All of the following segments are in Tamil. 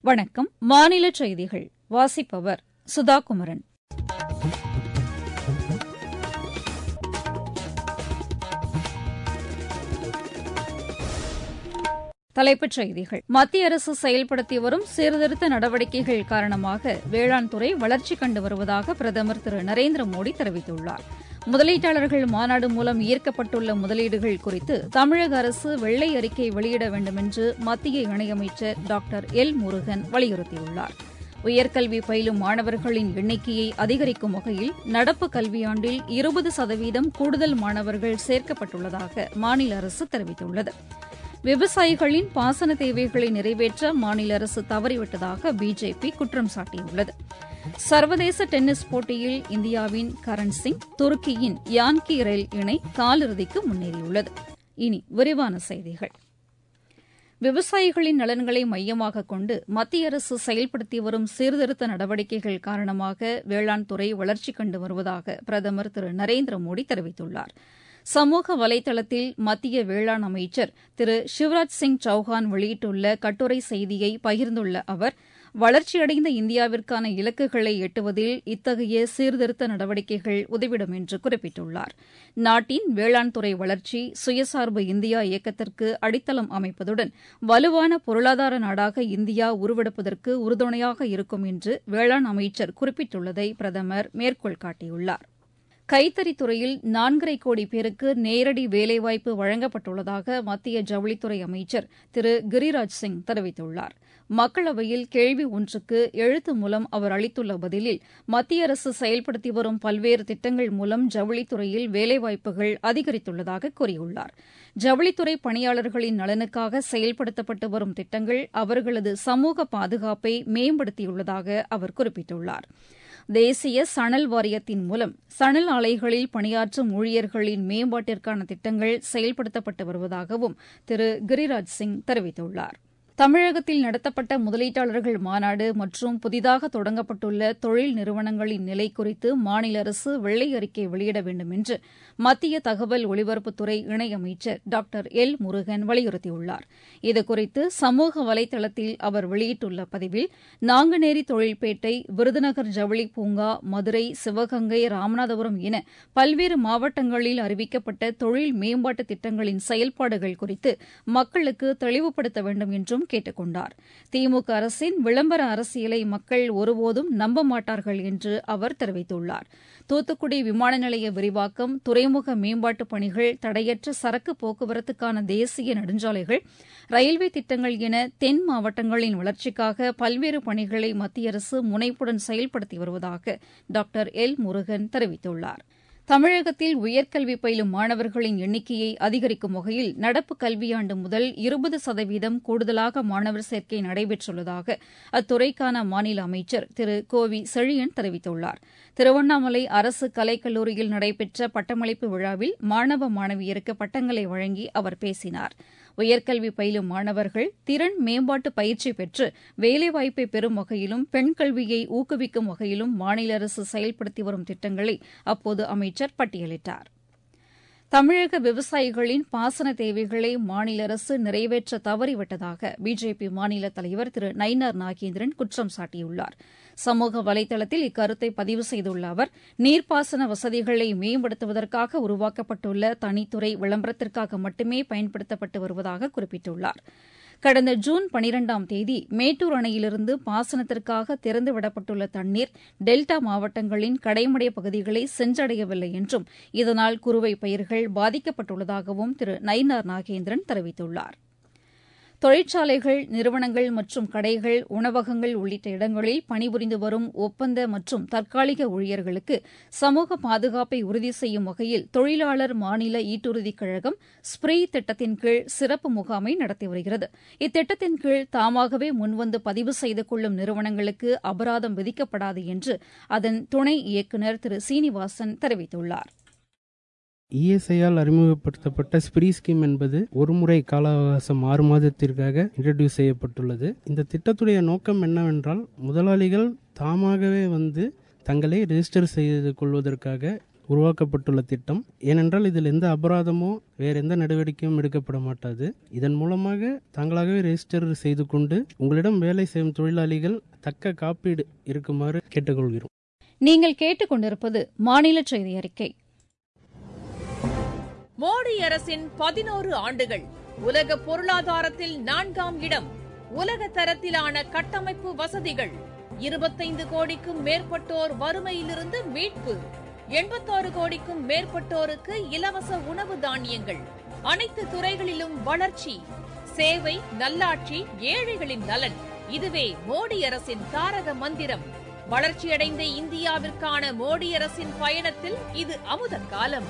வணக்கம் மாநில செய்திகள் வாசிப்பவர் சுதா குமரன் தலைப்புச் செய்திகள் மத்திய அரசு செயல்படுத்தி வரும் சீர்திருத்த நடவடிக்கைகள் காரணமாக வேளாண் துறை வளர்ச்சி கண்டு வருவதாக பிரதமர் திரு நரேந்திர மோடி தெரிவித்துள்ளார் முதலீட்டாளர்கள் மாநாடு மூலம் ஈர்க்கப்பட்டுள்ள முதலீடுகள் குறித்து தமிழக அரசு வெள்ளை அறிக்கை வெளியிட வேண்டும் என்று மத்திய இணையமைச்சர் டாக்டர் எல் முருகன் வலியுறுத்தியுள்ளார் உயர்கல்வி பயிலும் மாணவர்களின் எண்ணிக்கையை அதிகரிக்கும் வகையில் நடப்பு கல்வியாண்டில் இருபது சதவீதம் கூடுதல் மாணவர்கள் சேர்க்கப்பட்டுள்ளதாக மாநில அரசு தெரிவித்துள்ளது விவசாயிகளின் பாசன தேவைகளை நிறைவேற்ற மாநில அரசு தவறிவிட்டதாக பிஜேபி குற்றம் சாட்டியுள்ளது சர்வதேச டென்னிஸ் போட்டியில் இந்தியாவின் கரண் சிங் துருக்கியின் யான்கி ரெல் இணை காலிறுதிக்கு முன்னேறியுள்ளது இனி விரிவான செய்திகள் விவசாயிகளின் நலன்களை மையமாக கொண்டு மத்திய அரசு செயல்படுத்தி வரும் சீர்திருத்த நடவடிக்கைகள் காரணமாக வேளாண் துறை வளர்ச்சி கண்டு வருவதாக பிரதமர் திரு நரேந்திர மோடி தெரிவித்துள்ளார் சமூக வலைதளத்தில் மத்திய வேளாண் அமைச்சர் திரு சிவராஜ் சிங் சௌஹான் வெளியிட்டுள்ள கட்டுரை செய்தியை பகிர்ந்துள்ள அவர் வளர்ச்சியடைந்த இந்தியாவிற்கான இலக்குகளை எட்டுவதில் இத்தகைய சீர்திருத்த நடவடிக்கைகள் உதவிடும் என்று குறிப்பிட்டுள்ளார் நாட்டின் வேளாண் துறை வளர்ச்சி சுயசார்பு இந்தியா இயக்கத்திற்கு அடித்தளம் அமைப்பதுடன் வலுவான பொருளாதார நாடாக இந்தியா உருவெடுப்பதற்கு உறுதுணையாக இருக்கும் என்று வேளாண் அமைச்சர் குறிப்பிட்டுள்ளதை பிரதமர் மேற்கோள் காட்டியுள்ளார் கைத்தறித்துறையில் நான்கரை கோடி பேருக்கு நேரடி வேலைவாய்ப்பு வழங்கப்பட்டுள்ளதாக மத்திய ஜவுளித்துறை அமைச்சர் திரு கிரிராஜ் சிங் தெரிவித்துள்ளார் மக்களவையில் கேள்வி ஒன்றுக்கு எழுத்து மூலம் அவர் அளித்துள்ள பதிலில் மத்திய அரசு செயல்படுத்தி வரும் பல்வேறு திட்டங்கள் மூலம் ஜவுளித்துறையில் வேலைவாய்ப்புகள் அதிகரித்துள்ளதாக கூறியுள்ளார் ஜவுளித்துறை பணியாளர்களின் நலனுக்காக செயல்படுத்தப்பட்டு வரும் திட்டங்கள் அவர்களது சமூக பாதுகாப்பை மேம்படுத்தியுள்ளதாக அவர் குறிப்பிட்டுள்ளார் தேசிய சணல் வாரியத்தின் மூலம் சணல் ஆலைகளில் பணியாற்றும் ஊழியர்களின் மேம்பாட்டிற்கான திட்டங்கள் செயல்படுத்தப்பட்டு வருவதாகவும் திரு கிரிராஜ் சிங் தெரிவித்துள்ளார் தமிழகத்தில் நடத்தப்பட்ட முதலீட்டாளர்கள் மாநாடு மற்றும் புதிதாக தொடங்கப்பட்டுள்ள தொழில் நிறுவனங்களின் நிலை குறித்து மாநில அரசு வெள்ளை அறிக்கை வெளியிட வேண்டும் என்று மத்திய தகவல் ஒலிபரப்புத்துறை இணையமைச்சர் டாக்டர் எல் முருகன் வலியுறுத்தியுள்ளார் இதுகுறித்து சமூக வலைதளத்தில் அவர் வெளியிட்டுள்ள பதிவில் நாங்குநேரி தொழில்பேட்டை விருதுநகர் ஜவுளி பூங்கா மதுரை சிவகங்கை ராமநாதபுரம் என பல்வேறு மாவட்டங்களில் அறிவிக்கப்பட்ட தொழில் மேம்பாட்டு திட்டங்களின் செயல்பாடுகள் குறித்து மக்களுக்கு தெளிவுபடுத்த வேண்டும் என்றும் கேட்டுக் கொண்டார் திமுக அரசின் விளம்பர அரசியலை மக்கள் ஒருபோதும் நம்ப மாட்டார்கள் என்று அவர் தெரிவித்துள்ளார் தூத்துக்குடி விமான நிலைய விரிவாக்கம் துறைமுக மேம்பாட்டுப் பணிகள் தடையற்ற சரக்கு போக்குவரத்துக்கான தேசிய நெடுஞ்சாலைகள் ரயில்வே திட்டங்கள் என தென் மாவட்டங்களின் வளர்ச்சிக்காக பல்வேறு பணிகளை மத்திய அரசு முனைப்புடன் செயல்படுத்தி வருவதாக டாக்டர் எல் முருகன் தெரிவித்துள்ளார் தமிழகத்தில் உயர்கல்வி பயிலும் மாணவர்களின் எண்ணிக்கையை அதிகரிக்கும் வகையில் நடப்பு கல்வியாண்டு முதல் இருபது சதவீதம் கூடுதலாக மாணவர் சேர்க்கை நடைபெற்றுள்ளதாக அத்துறைக்கான மாநில அமைச்சர் திரு கோவி செழியன் தெரிவித்துள்ளார் திருவண்ணாமலை அரசு கலைக்கல்லூரியில் நடைபெற்ற பட்டமளிப்பு விழாவில் மாணவ மாணவியருக்கு பட்டங்களை வழங்கி அவர் பேசினார் உயர்கல்வி பயிலும் மாணவர்கள் திறன் மேம்பாட்டு பயிற்சி பெற்று வேலைவாய்ப்பை பெறும் வகையிலும் பெண் கல்வியை ஊக்குவிக்கும் வகையிலும் மாநில அரசு செயல்படுத்தி வரும் திட்டங்களை அப்போது அமைச்சர் பட்டியலிட்டார் தமிழக விவசாயிகளின் பாசன தேவைகளை மாநில அரசு நிறைவேற்ற தவறிவிட்டதாக பிஜேபி மாநில தலைவர் திரு நயினார் நாகேந்திரன் குற்றம் சாட்டியுள்ளார் சமூக வலைதளத்தில் இக்கருத்தை பதிவு செய்துள்ள அவர் நீர்ப்பாசன வசதிகளை மேம்படுத்துவதற்காக உருவாக்கப்பட்டுள்ள தனித்துறை விளம்பரத்திற்காக மட்டுமே பயன்படுத்தப்பட்டு வருவதாக குறிப்பிட்டுள்ளார் கடந்த ஜூன் பனிரெண்டாம் தேதி மேட்டூர் அணையிலிருந்து பாசனத்திற்காக திறந்துவிடப்பட்டுள்ள தண்ணீர் டெல்டா மாவட்டங்களின் கடைமடை பகுதிகளை சென்றடையவில்லை என்றும் இதனால் குறுவை பயிர்கள் பாதிக்கப்பட்டுள்ளதாகவும் திரு நயினார் நாகேந்திரன் தெரிவித்துள்ளார் தொழிற்சாலைகள் நிறுவனங்கள் மற்றும் கடைகள் உணவகங்கள் உள்ளிட்ட இடங்களில் பணிபுரிந்து வரும் ஒப்பந்த மற்றும் தற்காலிக ஊழியர்களுக்கு சமூக பாதுகாப்பை உறுதி செய்யும் வகையில் தொழிலாளர் மாநில ஈட்டுறுதிக் கழகம் ஸ்ப்ரீ திட்டத்தின் கீழ் சிறப்பு முகாமை நடத்தி வருகிறது இத்திட்டத்தின் கீழ் தாமாகவே முன்வந்து பதிவு செய்து கொள்ளும் நிறுவனங்களுக்கு அபராதம் விதிக்கப்படாது என்று அதன் துணை இயக்குநர் திரு சீனிவாசன் தெரிவித்துள்ளார் இஎஸ்ஐயால் அறிமுகப்படுத்தப்பட்ட ஸ்பிரி ஸ்கீம் என்பது ஒரு முறை கால அவகாசம் ஆறு மாதத்திற்காக இன்ட்ரடியூஸ் செய்யப்பட்டுள்ளது இந்த திட்டத்துடைய நோக்கம் என்னவென்றால் முதலாளிகள் தாமாகவே வந்து தங்களை ரெஜிஸ்டர் செய்து கொள்வதற்காக உருவாக்கப்பட்டுள்ள திட்டம் ஏனென்றால் இதில் எந்த அபராதமோ வேற எந்த நடவடிக்கையும் எடுக்கப்பட மாட்டாது இதன் மூலமாக தாங்களாகவே ரெஜிஸ்டர் செய்து கொண்டு உங்களிடம் வேலை செய்யும் தொழிலாளிகள் தக்க காப்பீடு இருக்குமாறு கேட்டுக்கொள்கிறோம் நீங்கள் கேட்டுக்கொண்டிருப்பது மாநில செய்தி அறிக்கை மோடி அரசின் பதினோரு ஆண்டுகள் உலக பொருளாதாரத்தில் நான்காம் இடம் உலக தரத்திலான கட்டமைப்பு வசதிகள் இருபத்தைந்து கோடிக்கும் மேற்பட்டோர் வறுமையிலிருந்து மீட்பு எண்பத்தாறு கோடிக்கும் மேற்பட்டோருக்கு இலவச உணவு தானியங்கள் அனைத்து துறைகளிலும் வளர்ச்சி சேவை நல்லாட்சி ஏழைகளின் நலன் இதுவே மோடி அரசின் தாரக மந்திரம் வளர்ச்சியடைந்த இந்தியாவிற்கான மோடி அரசின் பயணத்தில் இது அமுத காலம்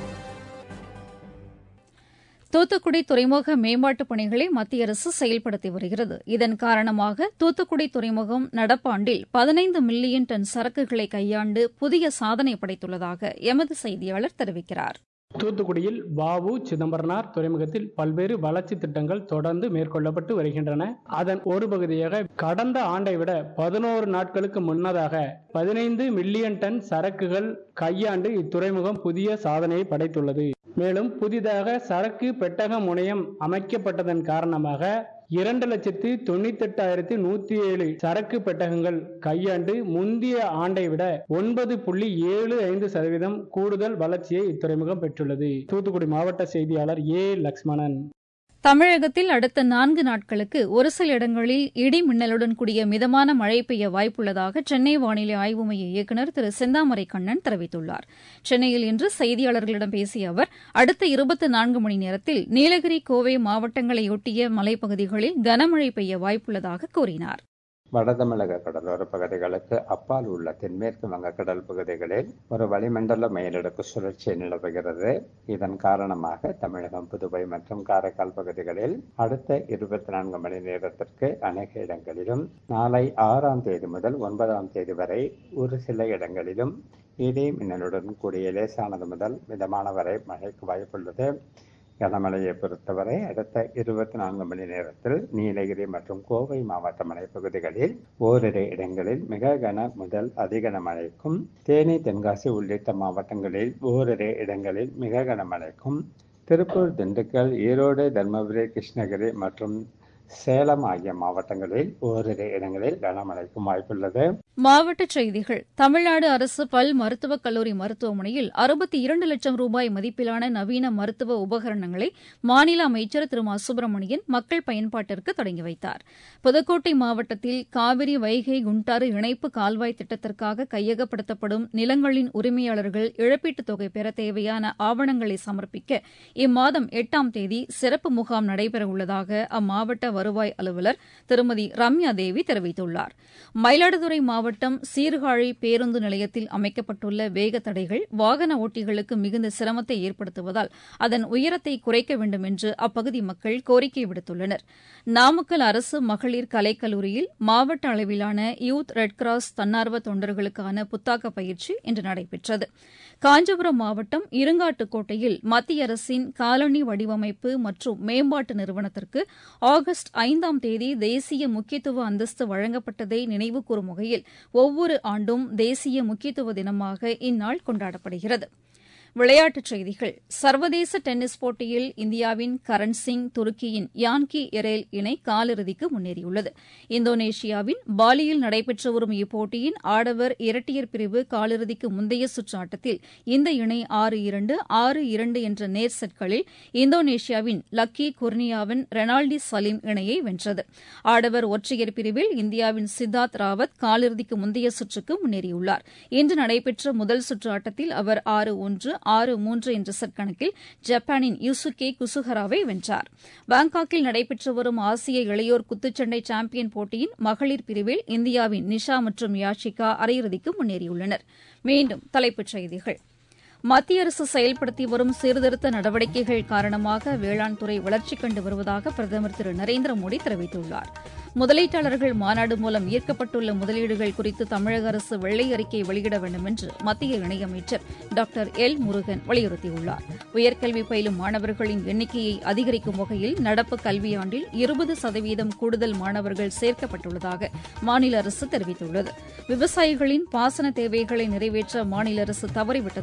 தூத்துக்குடி துறைமுக மேம்பாட்டுப் பணிகளை மத்திய அரசு செயல்படுத்தி வருகிறது இதன் காரணமாக தூத்துக்குடி துறைமுகம் நடப்பாண்டில் பதினைந்து மில்லியன் டன் சரக்குகளை கையாண்டு புதிய சாதனை படைத்துள்ளதாக எமது செய்தியாளர் தெரிவிக்கிறார் தூத்துக்குடியில் வாவு சிதம்பரனார் துறைமுகத்தில் பல்வேறு வளர்ச்சி திட்டங்கள் தொடர்ந்து மேற்கொள்ளப்பட்டு வருகின்றன அதன் ஒரு பகுதியாக கடந்த ஆண்டை விட பதினோரு நாட்களுக்கு முன்னதாக பதினைந்து மில்லியன் டன் சரக்குகள் கையாண்டு இத்துறைமுகம் புதிய சாதனையை படைத்துள்ளது மேலும் புதிதாக சரக்கு பெட்டக முனையம் அமைக்கப்பட்டதன் காரணமாக இரண்டு லட்சத்து தொண்ணூத்தெட்டாயிரத்தி நூத்தி ஏழு சரக்கு பெட்டகங்கள் கையாண்டு முந்தைய ஆண்டை விட ஒன்பது புள்ளி ஏழு ஐந்து சதவீதம் கூடுதல் வளர்ச்சியை இத்துறைமுகம் பெற்றுள்ளது தூத்துக்குடி மாவட்ட செய்தியாளர் ஏ லக்ஷ்மணன் தமிழகத்தில் அடுத்த நான்கு நாட்களுக்கு ஒரு சில இடங்களில் இடி மின்னலுடன் கூடிய மிதமான மழை பெய்ய வாய்ப்புள்ளதாக சென்னை வானிலை ஆய்வு மைய இயக்குநர் திரு செந்தாமரை கண்ணன் தெரிவித்துள்ளார் சென்னையில் இன்று செய்தியாளர்களிடம் பேசிய அவர் அடுத்த இருபத்தி நான்கு மணி நேரத்தில் நீலகிரி கோவை மாவட்டங்களையொட்டிய மலைப்பகுதிகளில் கனமழை பெய்ய வாய்ப்புள்ளதாக கூறினார் வடதமிழக கடலோர பகுதிகளுக்கு அப்பால் உள்ள தென்மேற்கு வங்கக்கடல் பகுதிகளில் ஒரு வளிமண்டல மேலடுக்கு சுழற்சி நிலவுகிறது இதன் காரணமாக தமிழகம் புதுவை மற்றும் காரைக்கால் பகுதிகளில் அடுத்த இருபத்தி நான்கு மணி நேரத்திற்கு அநேக இடங்களிலும் நாளை ஆறாம் தேதி முதல் ஒன்பதாம் தேதி வரை ஒரு சில இடங்களிலும் இடி மின்னலுடன் கூடிய லேசானது முதல் மிதமான வரை மழைக்கு வாய்ப்புள்ளது கனமழையை பொறுத்தவரை அடுத்த இருபத்தி நான்கு மணி நேரத்தில் நீலகிரி மற்றும் கோவை மாவட்ட மலைப்பகுதிகளில் ஓரிரு இடங்களில் மிக கன முதல் அதிகன மழைக்கும் தேனி தென்காசி உள்ளிட்ட மாவட்டங்களில் ஓரிரு இடங்களில் மிக கனமழைக்கும் திருப்பூர் திண்டுக்கல் ஈரோடு தருமபுரி கிருஷ்ணகிரி மற்றும் சேலம் ஆகிய மாவட்டங்களில் ஓரிரு இடங்களில் கனமழைக்கும் வாய்ப்புள்ளது மாவட்டச் செய்திகள் தமிழ்நாடு அரசு பல் மருத்துவக் கல்லூரி மருத்துவமனையில் அறுபத்தி இரண்டு லட்சம் ரூபாய் மதிப்பிலான நவீன மருத்துவ உபகரணங்களை மாநில அமைச்சர் திரு மா சுப்பிரமணியன் மக்கள் பயன்பாட்டிற்கு தொடங்கி வைத்தார் புதுக்கோட்டை மாவட்டத்தில் காவிரி வைகை குண்டாறு இணைப்பு கால்வாய் திட்டத்திற்காக கையகப்படுத்தப்படும் நிலங்களின் உரிமையாளர்கள் இழப்பீட்டுத் தொகை பெற தேவையான ஆவணங்களை சமர்ப்பிக்க இம்மாதம் எட்டாம் தேதி சிறப்பு முகாம் நடைபெறவுள்ளதாக அம்மாவட்ட வருவாய் அலுவலர் திருமதி ரம்யா தேவி தெரிவித்துள்ளார் மயிலாடுதுறை மாவட்டம் சீர்காழி பேருந்து நிலையத்தில் அமைக்கப்பட்டுள்ள வேக தடைகள் வாகன ஓட்டிகளுக்கு மிகுந்த சிரமத்தை ஏற்படுத்துவதால் அதன் உயரத்தை குறைக்க வேண்டும் என்று அப்பகுதி மக்கள் கோரிக்கை விடுத்துள்ளனர் நாமக்கல் அரசு மகளிர் கலைக்கல்லூரியில் மாவட்ட அளவிலான யூத் ரெட் கிராஸ் தன்னார்வ தொண்டர்களுக்கான புத்தாக்க பயிற்சி இன்று நடைபெற்றது காஞ்சிபுரம் மாவட்டம் இருங்காட்டுக்கோட்டையில் மத்திய அரசின் காலனி வடிவமைப்பு மற்றும் மேம்பாட்டு நிறுவனத்திற்கு ஆகஸ்ட் ஐந்தாம் தேதி தேசிய முக்கியத்துவ அந்தஸ்து வழங்கப்பட்டதை நினைவுகூரும் வகையில் ஒவ்வொரு ஆண்டும் தேசிய முக்கியத்துவ தினமாக இந்நாள் கொண்டாடப்படுகிறது விளையாட்டுச் செய்திகள் சர்வதேச டென்னிஸ் போட்டியில் இந்தியாவின் கரண் சிங் துருக்கியின் யான்கி எரேல் இணை காலிறுதிக்கு முன்னேறியுள்ளது இந்தோனேஷியாவின் பாலியில் நடைபெற்று வரும் இப்போட்டியின் ஆடவர் இரட்டையர் பிரிவு காலிறுதிக்கு முந்தைய சுற்று ஆட்டத்தில் இந்த இணை ஆறு இரண்டு ஆறு இரண்டு என்ற நேர் செட்களில் இந்தோனேஷியாவின் லக்கி குர்னியாவின் ரெனால்டி சலீம் இணையை வென்றது ஆடவர் ஒற்றையர் பிரிவில் இந்தியாவின் சித்தார்த் ராவத் காலிறுதிக்கு முந்தைய சுற்றுக்கு முன்னேறியுள்ளார் இன்று நடைபெற்ற முதல் சுற்று ஆட்டத்தில் அவர் ஆறு ஒன்று ஆறு மூன்று என்ற செட் கணக்கில் ஜப்பானின் யூசுகே குசுஹராவை வென்றார் பாங்காக்கில் நடைபெற்று வரும் ஆசிய இளையோர் குத்துச்சண்டை சாம்பியன் போட்டியின் மகளிர் பிரிவில் இந்தியாவின் நிஷா மற்றும் யாஷிகா அரையிறுதிக்கு முன்னேறியுள்ளனர் மீண்டும் தலைப்புச் செய்திகள் மத்திய அரசு செயல்படுத்தி வரும் சீர்திருத்த நடவடிக்கைகள் காரணமாக வேளாண் துறை வளர்ச்சி கண்டு வருவதாக பிரதமர் திரு நரேந்திர மோடி தெரிவித்துள்ளார் முதலீட்டாளர்கள் மாநாடு மூலம் ஈர்க்கப்பட்டுள்ள முதலீடுகள் குறித்து தமிழக அரசு வெள்ளை அறிக்கை வெளியிட வேண்டும் என்று மத்திய இணையமைச்சர் டாக்டர் எல் முருகன் வலியுறுத்தியுள்ளார் உயர்கல்வி பயிலும் மாணவர்களின் எண்ணிக்கையை அதிகரிக்கும் வகையில் நடப்பு கல்வியாண்டில் இருபது சதவீதம் கூடுதல் மாணவர்கள் சேர்க்கப்பட்டுள்ளதாக மாநில அரசு தெரிவித்துள்ளது விவசாயிகளின் பாசன தேவைகளை நிறைவேற்ற மாநில அரசு தவறிவிட்டதாக பிஜேபி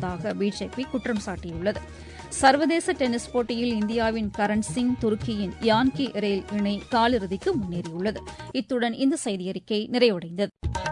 பிஜேபி குற்றம் சாட்டியுள்ளது சர்வதேச டென்னிஸ் போட்டியில் இந்தியாவின் கரண் சிங் துருக்கியின் யான்கி ரேல் இணை காலிறுதிக்கு முன்னேறியுள்ளது இத்துடன் இந்த செய்தியறிக்கை நிறைவடைந்தது